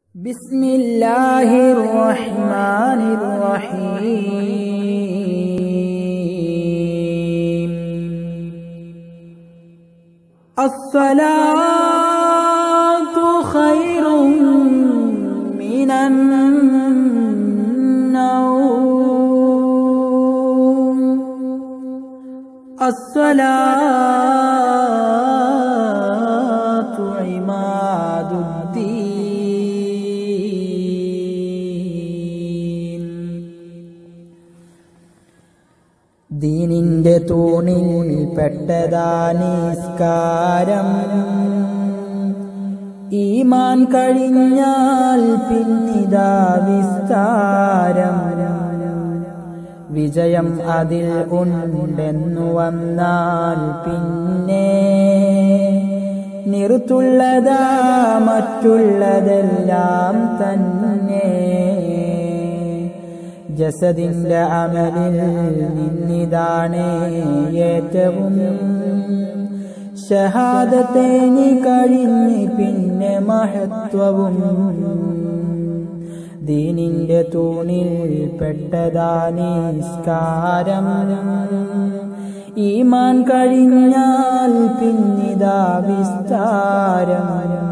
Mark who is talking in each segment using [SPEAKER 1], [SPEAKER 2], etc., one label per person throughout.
[SPEAKER 1] بسم الله الرحمن الرحيم الصلاة خير من النوم الصلاة عماد الدين ദീനിന്റെ തൂണിൽ പെട്ടതാ നിസ്കാരം ഈമാൻ കഴിഞ്ഞാൽ പിന്നിതാ വിസ്താരം വിജയം അതിൽ ഉണ്ടെന്നു വന്നാൽ പിന്നെ നിറുത്തുള്ളതാ മറ്റുള്ളതെല്ലാം തന്നെ ജസദിന്റെ അമലിൽ നിന്നിതാണ് ഏറ്റവും ഷഹാദത്തേനി കഴിഞ്ഞ് പിന്നെ മഹത്വവും ദീനിന്റെ തൂണിൽ പെട്ടതാ നിസ്കാരം ഈമാൻ കഴിഞ്ഞാൽ പിന്നിതാ വിസ്താരം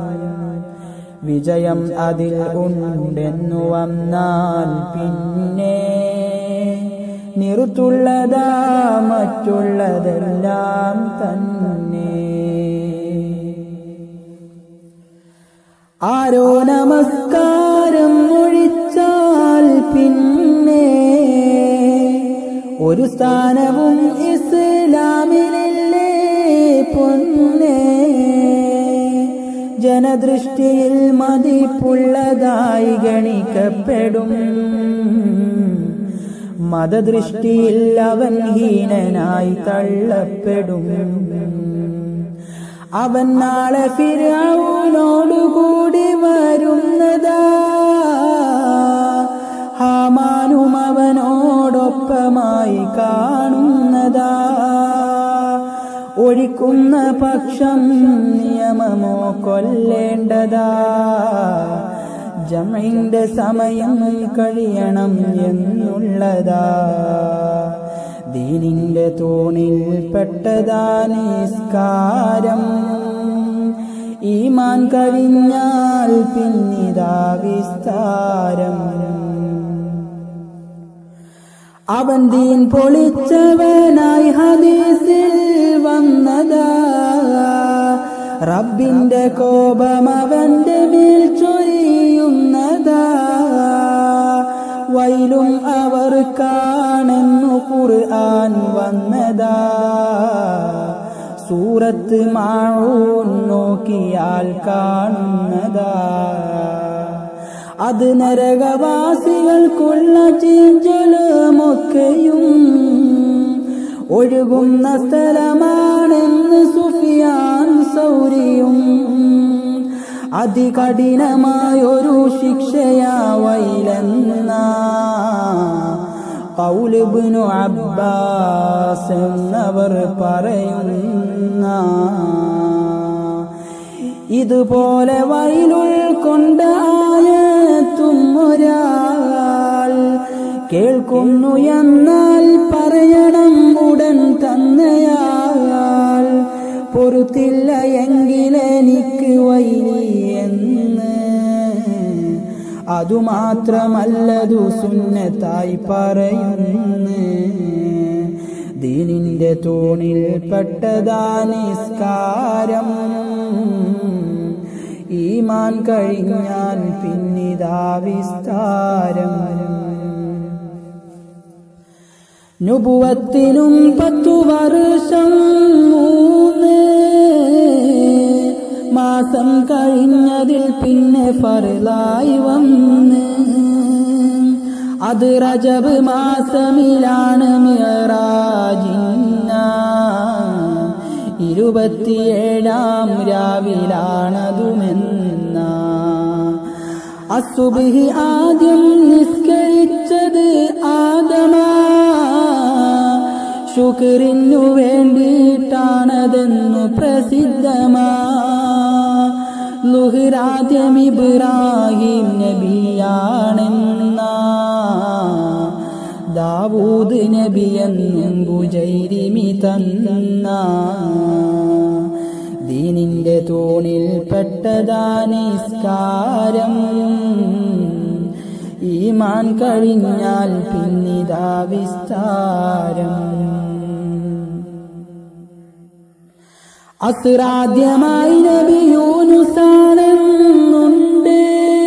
[SPEAKER 1] വിജയം അതിൽ ഉണ്ടെന്നു വന്നാൽ പിന്നെ നിറുത്തുള്ളതാ മറ്റുള്ളതെല്ലാം തന്നെ ആരോ നമസ്കാരം ഒഴിച്ചാൽ പിന്നെ ഒരു സ്ഥാനവും ഇസ്ലാമിലില്ലേ പൊന്നേ ജനദൃഷ്ടിയിൽ മതിപ്പുള്ളതായി ഗണിക്കപ്പെടും മതദൃഷ്ടിയിൽ അവൻ ഹീനനായി തള്ളപ്പെടും അവൻ നാളെ ഫിരൗനോടുകൂടി വരുന്നതാ ഹാമാനും അവനോടൊപ്പമായി കാണുന്നതാ ഒഴിക്കുന്ന പക്ഷം നിയമമോ കൊല്ലേണ്ടതാ ജമൈന്റെ സമയം കഴിയണം എന്നുള്ളതാ ദീനിന്റെ തൂണിൽ പെട്ടതാ നിസ്കാരം ഈമാൻ കഴിഞ്ഞാൽ പിന്നിതാ വിസ്താരം അവൻ ദീൻ പൊളിച്ചവനായി ഹദീസിൽ വന്നതാ റബ്ബിന്റെ കോപം അവന്റെ മേൽ ചൊരിയുന്നതാ വൈലും അവർ കാണെന്നു ഖുർആൻ വന്നതാ സൂറത്ത് മാഴൂൻ നോക്കിയാൽ കാണുന്നതാ അത് നരകവാസികൾക്കുള്ള ചീഞ്ചലമൊക്കെയും ഒഴുകുന്ന സ്ഥലമാണെന്ന് സുഫിയാൻ സൗരിയും അതികഠിനമായൊരു ശിക്ഷയാ വൈലെന്ന കൗലിബിനു അബ്ബാസ് എന്നവർ പറയുന്ന ഇതുപോലെ വയലുൾക്കൊണ്ട ആയത്തും ഒരാൾ കേൾക്കുന്നു എന്നാൽ പറയണം ഉടൻ തന്നയാൾ പൊറുത്തില്ല എങ്കിലെനിക്ക് വൈലി എന്ന് അതുമാത്രമല്ലതു സുന്നത്തായി പറയുന്നു ദീനിന്റെ തൂണിൽ പെട്ടതാ നിസ്കാരം ഈമാൻ കഴിഞ്ഞാൽ പിന്നിതാ വിസ്താരം നുപുവത്തിനും പത്തു വർഷം മൂന്ന് മാസം കഴിഞ്ഞതിൽ പിന്നെ ഫറലായി വന്ന് അത് റജബ് മാസമിലാണ് മിറാജിന്ന ഇരുപത്തിയേഴാം രാവിലാണതുമെന്ന അസുബിഹി ആദ്യം നിസ്കരിച്ചത് ആദമാ ശുക്രിനു വേണ്ടിയിട്ടാണതെന്നു പ്രസിദ്ധമാ ലുഹ്റാദ്യം ഇബ്രാഹിം നബിയാണെന്ന ദാവൂദ് നബിയെന്നും ബുജൈരിമി തന്ന ദീനിന്റെ തൂണിൽ പെട്ടതാ നിസ്കാരം ഈമാൻ കഴിഞ്ഞാൽ പിന്നിതാ വിസ്താരം അസുരാദ്യമായി നബിയൂനുസാണെന്നുണ്ട്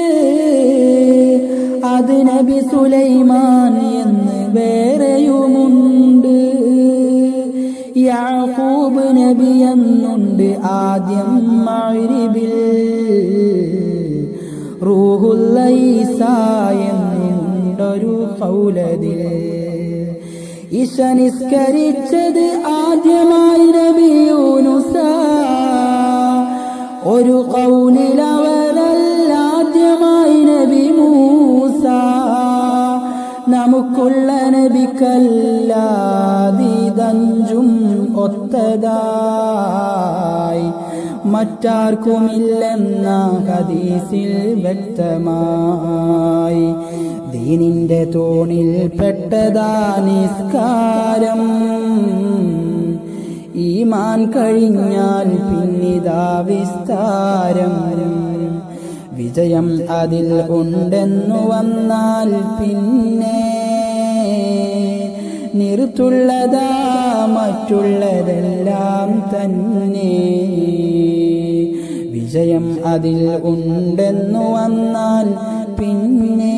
[SPEAKER 1] അത് നബി സുലൈമാൻ എന്ന് വേറെയുമുണ്ട് യാക്കൂബ് നബി എന്നുണ്ട് ആദ്യം മഗ്രിബിൽ റൂഹുല്ലൈസ എന്നുണ്ടൊരു കൗലതിൽ ഇശ നിസ്കരിച്ചത് ആദ്യമായി നബിയൂനുസ ഒരു കൗലിലവരല്ലാദ്യമായി നബി മൂസ നമുക്കുള്ള നബിക്കല്ലാതിതഞ്ചും ഒത്തതായി മറ്റാർക്കുമില്ലെന്ന ഹദീസിൽ വ്യക്തമായി ദീനിന്റെ തൂണിൽ പെട്ടതാ നിസ്കാരം ഈമാൻ കഴിഞ്ഞാൽ പിന്നിതാ വിസ്താരം വിജയം അതിൽ ഉണ്ടെന്നു വന്നാൽ പിന്നെ നിർത്തുള്ളതാ മറ്റുള്ളതെല്ലാം തന്നെ വിജയം അതിൽ ഉണ്ടെന്നു വന്നാൽ പിന്നെ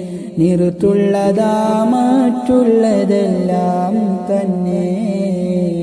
[SPEAKER 1] നിർത്തുള്ളതാ മറ്റുള്ളതെല്ലാം തന്നെ